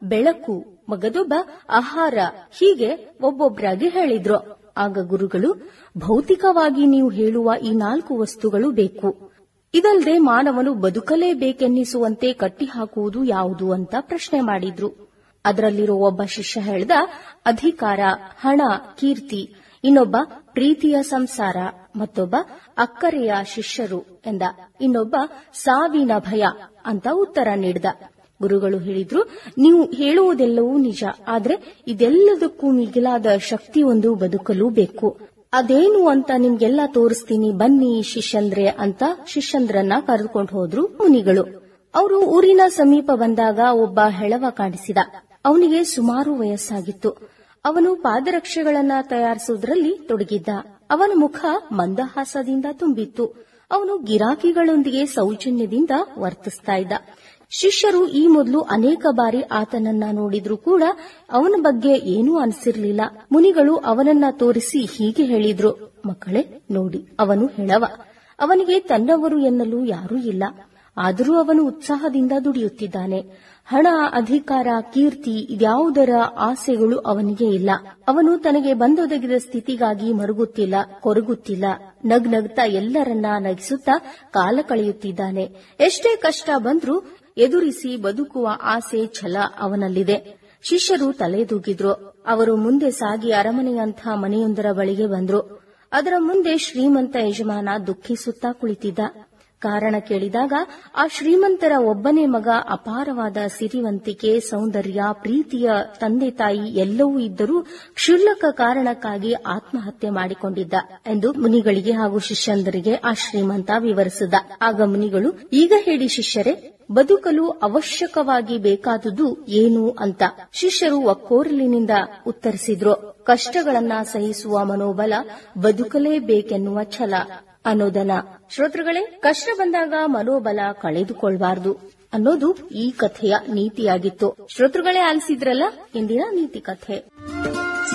ಬೆಳಕು ಮಗದೊಬ್ಬ ಆಹಾರ ಹೀಗೆ ಒಬ್ಬೊಬ್ಬರಾಗಿ ಹೇಳಿದ್ರು ಆಗ ಗುರುಗಳು ಭೌತಿಕವಾಗಿ ನೀವು ಹೇಳುವ ಈ ನಾಲ್ಕು ವಸ್ತುಗಳು ಬೇಕು ಇದಲ್ಲದೆ ಮಾನವನು ಬದುಕಲೇಬೇಕೆನ್ನಿಸುವಂತೆ ಕಟ್ಟಿಹಾಕುವುದು ಯಾವುದು ಅಂತ ಪ್ರಶ್ನೆ ಮಾಡಿದ್ರು ಅದರಲ್ಲಿರೋ ಒಬ್ಬ ಶಿಷ್ಯ ಹೇಳ್ದ ಅಧಿಕಾರ ಹಣ ಕೀರ್ತಿ ಇನ್ನೊಬ್ಬ ಪ್ರೀತಿಯ ಸಂಸಾರ ಮತ್ತೊಬ್ಬ ಅಕ್ಕರೆಯ ಶಿಷ್ಯರು ಎಂದ ಇನ್ನೊಬ್ಬ ಸಾವಿನ ಭಯ ಅಂತ ಉತ್ತರ ನೀಡಿದ ಗುರುಗಳು ಹೇಳಿದ್ರು ನೀವು ಹೇಳುವುದೆಲ್ಲವೂ ನಿಜ ಆದ್ರೆ ಇದೆಲ್ಲದಕ್ಕೂ ಮಿಗಿಲಾದ ಶಕ್ತಿ ಒಂದು ಬದುಕಲು ಬೇಕು ಅದೇನು ಅಂತ ನಿಮ್ಗೆಲ್ಲ ತೋರಿಸ್ತೀನಿ ಬನ್ನಿ ಶಿಷ್ಯಂದ್ರೆ ಅಂತ ಶಿಷ್ಯಂದ್ರನ್ನ ಕರೆದುಕೊಂಡು ಹೋದ್ರು ಮುನಿಗಳು ಅವರು ಊರಿನ ಸಮೀಪ ಬಂದಾಗ ಒಬ್ಬ ಹೆಳವ ಕಾಣಿಸಿದ ಅವನಿಗೆ ಸುಮಾರು ವಯಸ್ಸಾಗಿತ್ತು ಅವನು ಪಾದರಕ್ಷೆಗಳನ್ನ ತಯಾರಿಸುವುದರಲ್ಲಿ ತೊಡಗಿದ್ದ ಅವನ ಮುಖ ಮಂದಹಾಸದಿಂದ ತುಂಬಿತ್ತು ಅವನು ಗಿರಾಕಿಗಳೊಂದಿಗೆ ಸೌಜನ್ಯದಿಂದ ವರ್ತಿಸ್ತಾ ಇದ್ದ ಶಿಷ್ಯರು ಈ ಮೊದಲು ಅನೇಕ ಬಾರಿ ಆತನನ್ನ ನೋಡಿದ್ರೂ ಕೂಡ ಅವನ ಬಗ್ಗೆ ಏನೂ ಅನಿಸಿರ್ಲಿಲ್ಲ ಮುನಿಗಳು ಅವನನ್ನ ತೋರಿಸಿ ಹೀಗೆ ಹೇಳಿದ್ರು ಮಕ್ಕಳೇ ನೋಡಿ ಅವನು ಹೆಳವ ಅವನಿಗೆ ತನ್ನವರು ಎನ್ನಲು ಯಾರೂ ಇಲ್ಲ ಆದರೂ ಅವನು ಉತ್ಸಾಹದಿಂದ ದುಡಿಯುತ್ತಿದ್ದಾನೆ ಹಣ ಅಧಿಕಾರ ಕೀರ್ತಿ ಇದ್ಯಾವುದರ ಆಸೆಗಳು ಅವನಿಗೆ ಇಲ್ಲ ಅವನು ತನಗೆ ಬಂದೊದಗಿದ ಸ್ಥಿತಿಗಾಗಿ ಮರುಗುತ್ತಿಲ್ಲ ಕೊರಗುತ್ತಿಲ್ಲ ನಗ್ ನಗ್ತಾ ಎಲ್ಲರನ್ನ ನಗಿಸುತ್ತಾ ಕಾಲ ಕಳೆಯುತ್ತಿದ್ದಾನೆ ಎಷ್ಟೇ ಕಷ್ಟ ಬಂದ್ರೂ ಎದುರಿಸಿ ಬದುಕುವ ಆಸೆ ಛಲ ಅವನಲ್ಲಿದೆ ಶಿಷ್ಯರು ತಲೆದೂಗಿದ್ರು ಅವರು ಮುಂದೆ ಸಾಗಿ ಅರಮನೆಯಂಥ ಮನೆಯೊಂದರ ಬಳಿಗೆ ಬಂದ್ರು ಅದರ ಮುಂದೆ ಶ್ರೀಮಂತ ಯಜಮಾನ ದುಃಖಿಸುತ್ತಾ ಕುಳಿತಿದ್ದ ಕಾರಣ ಕೇಳಿದಾಗ ಆ ಶ್ರೀಮಂತರ ಒಬ್ಬನೇ ಮಗ ಅಪಾರವಾದ ಸಿರಿವಂತಿಕೆ ಸೌಂದರ್ಯ ಪ್ರೀತಿಯ ತಂದೆ ತಾಯಿ ಎಲ್ಲವೂ ಇದ್ದರೂ ಕ್ಷುಲ್ಲಕ ಕಾರಣಕ್ಕಾಗಿ ಆತ್ಮಹತ್ಯೆ ಮಾಡಿಕೊಂಡಿದ್ದ ಎಂದು ಮುನಿಗಳಿಗೆ ಹಾಗೂ ಶಿಷ್ಯಂದರಿಗೆ ಆ ಶ್ರೀಮಂತ ವಿವರಿಸಿದ ಆಗ ಮುನಿಗಳು ಈಗ ಹೇಳಿ ಶಿಷ್ಯರೇ ಬದುಕಲು ಅವಶ್ಯಕವಾಗಿ ಬೇಕಾದುದು ಏನು ಅಂತ ಶಿಷ್ಯರು ಒಕ್ಕೋರಲಿನಿಂದ ಉತ್ತರಿಸಿದ್ರು ಕಷ್ಟಗಳನ್ನ ಸಹಿಸುವ ಮನೋಬಲ ಬದುಕಲೇಬೇಕೆನ್ನುವ ಛಲ ಅನ್ನೋದನ್ನ ಶ್ರೋತೃಗಳೇ ಕಷ್ಟ ಬಂದಾಗ ಮನೋಬಲ ಕಳೆದುಕೊಳ್ಬಾರ್ದು ಅನ್ನೋದು ಈ ಕಥೆಯ ನೀತಿಯಾಗಿತ್ತು ಶ್ರೋತೃಗಳೇ ಆಲಿಸಿದ್ರಲ್ಲ ಇಂದಿನ ನೀತಿ ಕಥೆ